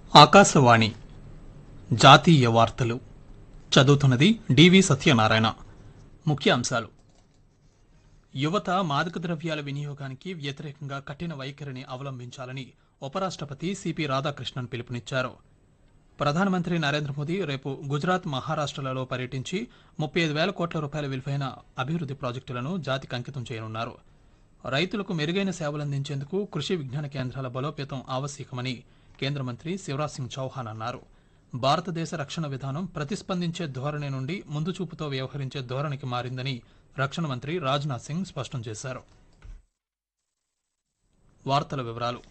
ఆకాశవాణి జాతీయ వార్తలు చదువుతున్నది డివి సత్యనారాయణ ముఖ్యాంశాలు యువత మాదక ద్రవ్యాల వినియోగానికి వ్యతిరేకంగా కఠిన వైఖరిని అవలంబించాలని ఉపరాష్ట్రపతి సిపి రాధాకృష్ణన్ పిలుపునిచ్చారు ప్రధానమంత్రి నరేంద్ర మోదీ రేపు గుజరాత్ మహారాష్ట్రలలో పర్యటించి ముప్పై ఐదు వేల కోట్ల రూపాయల విలువైన అభివృద్ది ప్రాజెక్టులను జాతికి అంకితం చేయనున్నారు రైతులకు మెరుగైన సేవలందించేందుకు కృషి విజ్ఞాన కేంద్రాల బలోపేతం ఆవశ్యకమని కేంద్ర మంత్రి శివరాజ్ సింగ్ చౌహాన్ అన్నారు భారతదేశ రక్షణ విధానం ప్రతిస్పందించే ధోరణి నుండి ముందు చూపుతో వ్యవహరించే ధోరణికి మారిందని రక్షణ మంత్రి రాజ్నాథ్ సింగ్ స్పష్టం చేశారు వార్తల వివరాలు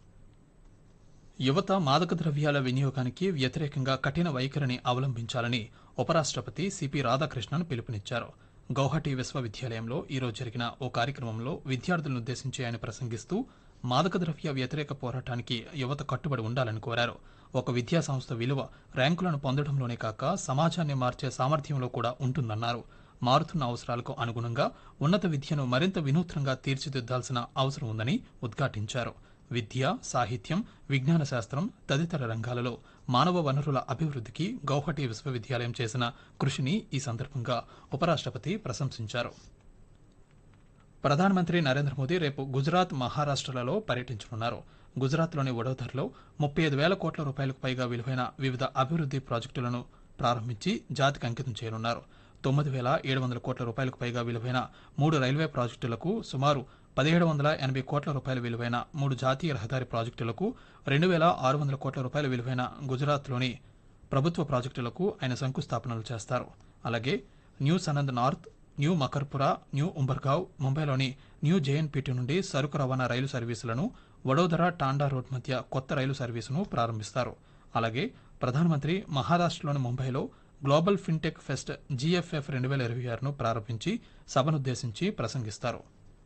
యువత మాదక ద్రవ్యాల వినియోగానికి వ్యతిరేకంగా కఠిన వైఖరిని అవలంబించాలని ఉపరాష్ట్రపతి సిపి రాధాకృష్ణన్ పిలుపునిచ్చారు గౌహటి విశ్వవిద్యాలయంలో ఈరోజు జరిగిన ఓ కార్యక్రమంలో విద్యార్థులను ఉద్దేశించి ఆయన ప్రసంగిస్తూ మాదక ద్రవ్య వ్యతిరేక పోరాటానికి యువత కట్టుబడి ఉండాలని కోరారు ఒక విద్యా సంస్థ విలువ ర్యాంకులను పొందడంలోనే కాక సమాజాన్ని మార్చే సామర్థ్యంలో కూడా ఉంటుందన్నారు మారుతున్న అవసరాలకు అనుగుణంగా ఉన్నత విద్యను మరింత వినూత్నంగా తీర్చిదిద్దాల్సిన అవసరం ఉందని ఉద్ఘాటించారు విద్య సాహిత్యం విజ్ఞాన శాస్త్రం తదితర రంగాలలో మానవ వనరుల అభివృద్ధికి గౌహటి విశ్వవిద్యాలయం చేసిన కృషిని ఈ సందర్భంగా ఉపరాష్ట్రపతి ప్రశంసించారు ప్రధానమంత్రి నరేంద్ర మోదీ రేపు గుజరాత్ మహారాష్ట్రలలో పర్యటించనున్నారు గుజరాత్లోని వడోదరలో ముప్పై ఐదు వేల కోట్ల రూపాయలకు పైగా విలువైన వివిధ అభివృద్ది ప్రాజెక్టులను ప్రారంభించి జాతికి అంకితం చేయనున్నారు తొమ్మిది వేల ఏడు వందల కోట్ల రూపాయలకు పైగా విలువైన మూడు రైల్వే ప్రాజెక్టులకు సుమారు పదిహేడు వందల ఎనభై కోట్ల రూపాయల విలువైన మూడు జాతీయ రహదారి ప్రాజెక్టులకు రెండు వేల ఆరు వందల కోట్ల రూపాయల విలువైన గుజరాత్లోని ప్రభుత్వ ప్రాజెక్టులకు ఆయన శంకుస్థాపనలు చేస్తారు అలాగే new Sanand north new Makarpura new Umbergaon ముంబైలోని న్యూ జేఎన్పీటీ నుండి సరుకు రవాణా రైలు సర్వీసులను వడోదర టాండా రోడ్ మధ్య కొత్త రైలు సర్వీసును ప్రారంభిస్తారు అలాగే ప్రధానమంత్రి మహారాష్ట్రలోని ముంబైలో గ్లోబల్ ఫిన్టెక్ ఫెస్ట్ జీఎఫ్ఎఫ్ రెండు వేల ఇరవై ఆరును ప్రారంభించి సభనుద్దేశించి ప్రసంగిస్తారు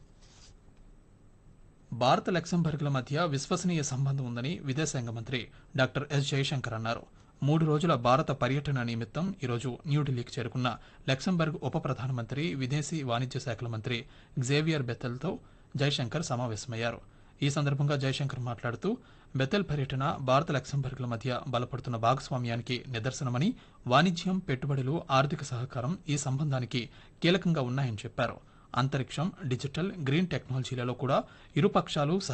భారత్ లక్సంబర్గ్ల మధ్య విశ్వసనీయ సంబంధం ఉందని విదేశాంగ మంత్రి డాక్టర్ ఎస్ జయశంకర్ అన్నారు మూడు రోజుల భారత పర్యటన నిమిత్తం ఈరోజు న్యూఢిల్లీకి చేరుకున్న లక్సంబర్గ్ ఉప ప్రధానమంత్రి విదేశీ వాణిజ్య శాఖల మంత్రి గ్జేవియర్ బెత్తెల్తో జయశంకర్ సమావేశమయ్యారు ఈ సందర్భంగా జయశంకర్ మాట్లాడుతూ బెతెల్ పర్యటన భారత లక్సంబర్గ్ల మధ్య బలపడుతున్న భాగస్వామ్యానికి నిదర్శనమని వాణిజ్యం పెట్టుబడులు ఆర్థిక సహకారం ఈ సంబంధానికి కీలకంగా ఉన్నాయని చెప్పారు అంతరిక్షం డిజిటల్ గ్రీన్ టెక్నాలజీలలో కూడా ఇరు పక్షాలు